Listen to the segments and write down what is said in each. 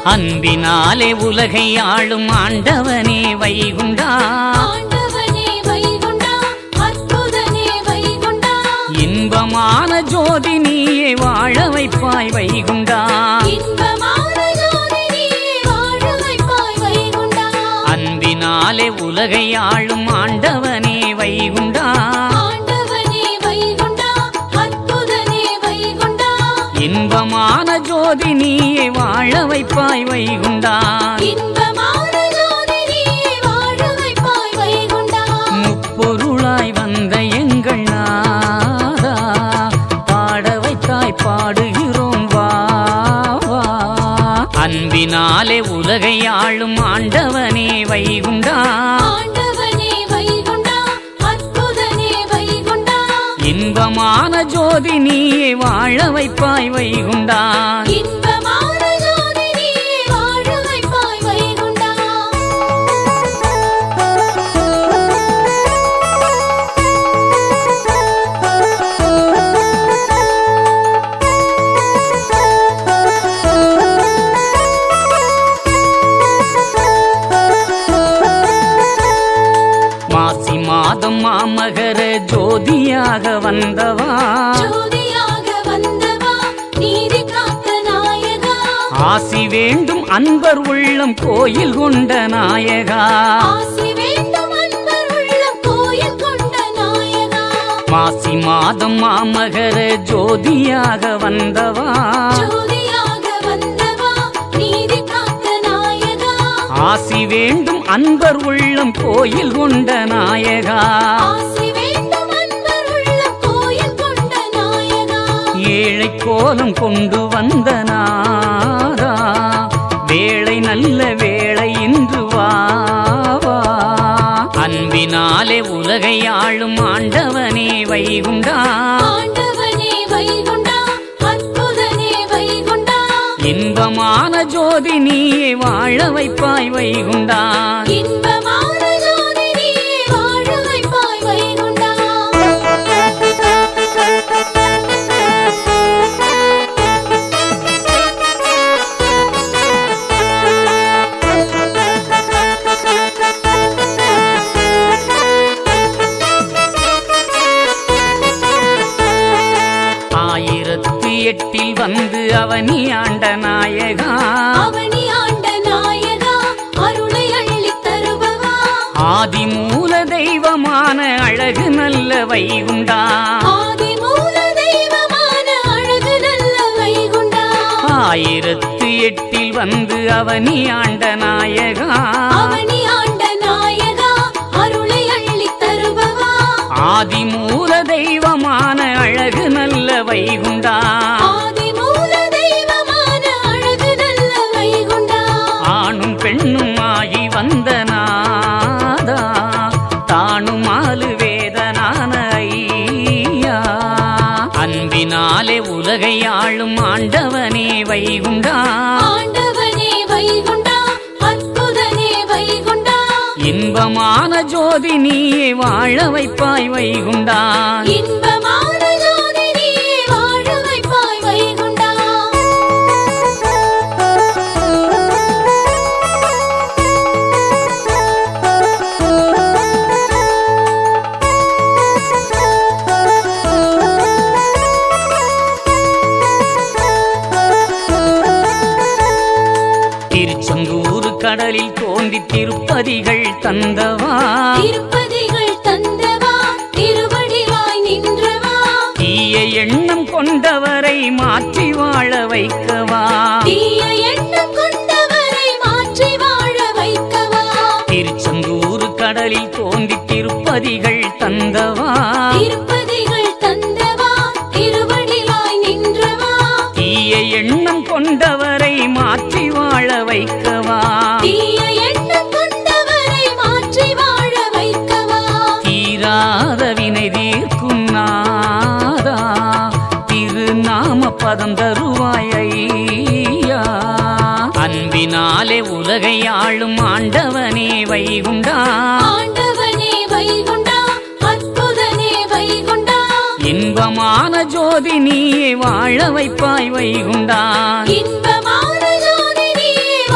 அன்பினாலே உலகை ஆளும் ஆண்டவனே வைகுண்டா ஆண்டவனே வைகுண்டா அற்புதனே வைகுண்டா இன்பமான ஜோதி நீயே வாழ வைப்பாய் வைகுண்டா இன்பமான ஜோதி நீயே வாழ வைப்பாய் வைகுண்டா அன்பினாலே உலகை ஆளும் ஆண்டவனே வைகுண்டா ஆண்டவனே வைகுண்டா அற்புதனே வைகுண்டா இன்பமான ஜோதி நீயே வாழ வைப்பாய் வைகுண்டா இன்பமான ஜோதி நீயே வாழ வைப்பாய் வைகுண்டா முப்பொருளாய் வந்த எங்கள் நாதா பாட வைத்தாய் பாடுகிறோம் வா வா அன்பினாலே உலகை ஆளும் ஆண்டவனே வைகுண்டா ஆண்டவனே வைகுண்டா அற்புதனே வைகுண்டா இன்பமான ஜோதி நீயே வாழ வைப்பாய் வைகுண்டா இன்பமான ஜோதி நீயே வாழ வைப்பாய் வைகுண்டா மாசி மாதம் மாமகர ஜோதியாக வந்தவா ஜோதியாக வந்தவா நீதி காத்த நாயகா ஆசி வேண்டும் அன்பர் உள்ளம் கோயில் கொண்ட நாயகா ஆசி வேண்டும் அன்பர் உள்ளம் கோயில் கொண்ட நாயகா மாசி மாதம் மாமகர ஜோதியாக வந்தவா ஜோதியாக வந்தவா நீதி காத்த நாயகா ஆசி வேண்டும் அன்பர் உள்ளம் கோயில் கொண்ட நாயகா ஆசி வேண்டும் அன்பர் உள்ளம் கோயில் கொண்ட நாயகா ஏழை கோலம் கொண்டு வந்த நாதா வேளை நல்ல வேளை இன்று வா வா. அன்பினாலே உலகை ஆளும் ஆண்டவனே வைகுண்டா ஆண்டவனே வைகுண்டா அற்புதனே வைகுண்டா இன்பமான ஜோதி நீயே வாழ வைப்பாய் வைகுண்டா இன்பமான ஜோதி நீயே வாழ வைப்பாய் வைகுண்டா ஆயிரத்து எட்டில் வந்து அவனி ஆண்ட நாயகா அவனி ஆண்ட நாயகா அருளை அள்ளித் தருபவா ஆதி மூல தெய்வமான அழகு நல்ல வைகுண்டா ஆதி மூல தெய்வமான அழகு நல்ல வைகுண்டா ஆயிரத்து எட்டில் வந்து அவனி ஆண்ட நாயகா அவனி ஆண்ட நாயகா அருளை அள்ளித் தருபவா ஆதி மூல தெய்வமான அழகு நல்ல வைகுண்டா ஆதி மூல தெய்வமான அழகு நல்ல வைகுண்டா ஆணும் பெண்ணும் ஆகி வந்த நாதா தானும் ஆளு வேதனான ஐயா அன்பினாலே உலகை ஆளும் ஆண்டவனே வைகுண்டா ஆண்டவனே வைகுண்டா அற்புதனே வைகுண்டா இன்பமான ஜோதி நீயே வாழ வைப்பாய் வைகுண்டா இன்பமான ஜோதி நீயே வாழ வைப்பாய் வைகுண்டா திருச்செந்தூர் கடலில் தோன்றி திருப்பதிகள் தந்தவா திருப்பதிகள் தந்தவா திருவடிவாய் நின்றவா தீய எண்ணம் கொண்டவரை மாற்றி வாழ வைக்கவா தீய எண்ணம் கொண்டவரை மாற்றி வாழ வைக்கவா திருச்செந்தூர் கடலில் தோன்றி திருப்பதிகள் தந்தவா திருப்பதிகள் தந்தவா திருவடிவாய் நின்றவா தீய எண்ணம் கொண்டவரை மாற்றி வாழ வைக்கவா தீய எண்ணம் கொண்டவரை மாற்றி வாழ வைக்கவா தீராத வினை தீர்க்கும் நாதா திருநாம பதம் தருவாய் ஐயா அன்பினாலே உலகை ஆளும் ஆண்டவனே வைகுண்டா ஆண்டவனே வைகுண்டா அற்புதனே வைகுண்டா இன்பமான ஜோதி நீயே வாழ வைப்பாய் வைகுண்டா இன்பமான ஜோதி நீயே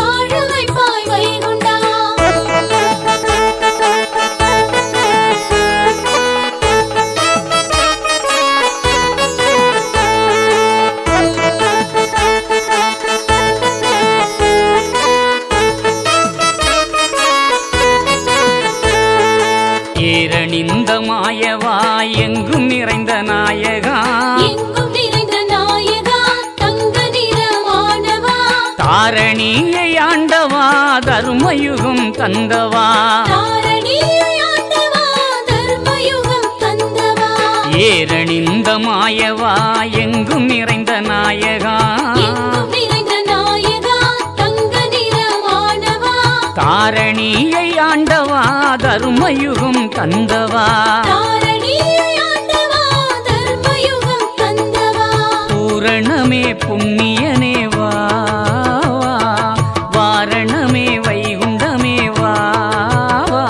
எங்கும் நிறைந்த நாயகா எங்கும் நிறைந்த நாயகா தங்க நிறமானவா தாரணியை ஆண்டவா தர்மயுகம் தந்தவா தாரணியை ஆண்டவா தர்மயுகம் தந்தவா ஏரணிந்த மாயவா எங்கும் நிறைந்த நாயகா எங்கும் நிறைந்த நாயகா தங்க நிறமானவா தாரணியை ஆண்டவா தர்மயுகம் தந்தவா தாரணியை ஆண்டவா தர்மயுகம் தந்தவா பூரணமே புண்ணியனே வா வா. வாரணமே வைகுண்டமே வா வா.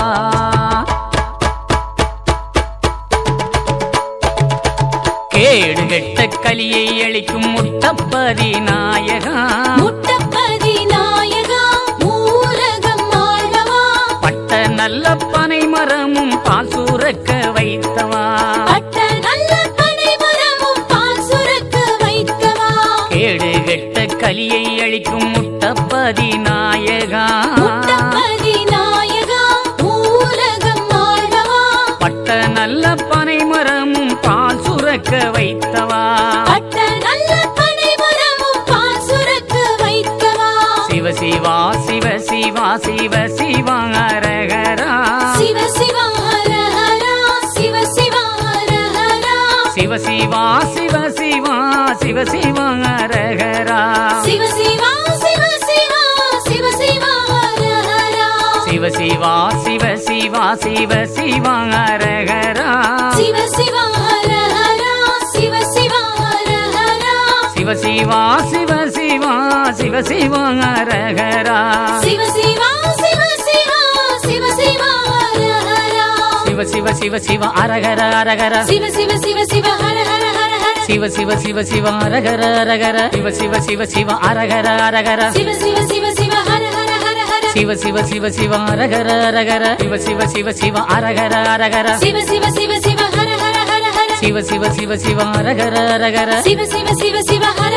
கேடு கெட்ட கலியை அளிக்கும் முட்டப்பதி நாயகா முட்டப்பதி நாயகா மூலகம் ஆழ்வா பட்ட நல்ல பனை மரமும் பால் சுரக்க வைத்தவா பட்ட நல்ல பனை மரமும் பால் சுரக்க வைத்தவா கேடு கெட்ட கலியை அளிக்கும் முட்டப்பதி நாயகா முட்டப்பதி நாயகா மூலகம் ஆழ்வா பட்ட நல்ல பனை மரமும் பால் சுரக்க வைத்தவா பட்ட நல்ல பனை மரமும் பால் சுரக்க வைத்தவா சிவ சிவா சிவ சிவா சிவ சிவா அரகரா சிவ சிவா ஹர ஹரா சிவ சிவா ஹர ஹரா சிவ சிவா சிவ சிவா சிவ சிவா அரகரா சிவ சிவா சிவ சிவா சிவ சிவா ஹர ஹரா சிவ சிவா சிவ சிவா சிவ சிவா அரகரா சிவ சிவா ஹர ஹரா சிவ சிவா ஹர ஹரா சிவ சிவா சிவ சிவா சிவ சிவா அரகரா சிவ சிவா சிவ சிவா சிவ சிவா ஹர ஹரா சிவ சிவ சிவ சிவ அரகர அரகர சிவ சிவ சிவ சிவ ஹர ஹர ஹர ஹர சிவ சிவ சிவ சிவ அரகர அரகர சிவ சிவ சிவ சிவ அரகர அரகர சிவ சிவ சிவ சிவ ஹர ஹர ஹர ஹர சிவ சிவ சிவ சிவ அரகர அரகர சிவ சிவ சிவ சிவ அரகர அரகர சிவ சிவ சிவ சிவ ஹர ஹர ஹர ஹர சிவ சிவ சிவ சிவ அரகர அரகர சிவ சிவ சிவ சிவ ஹர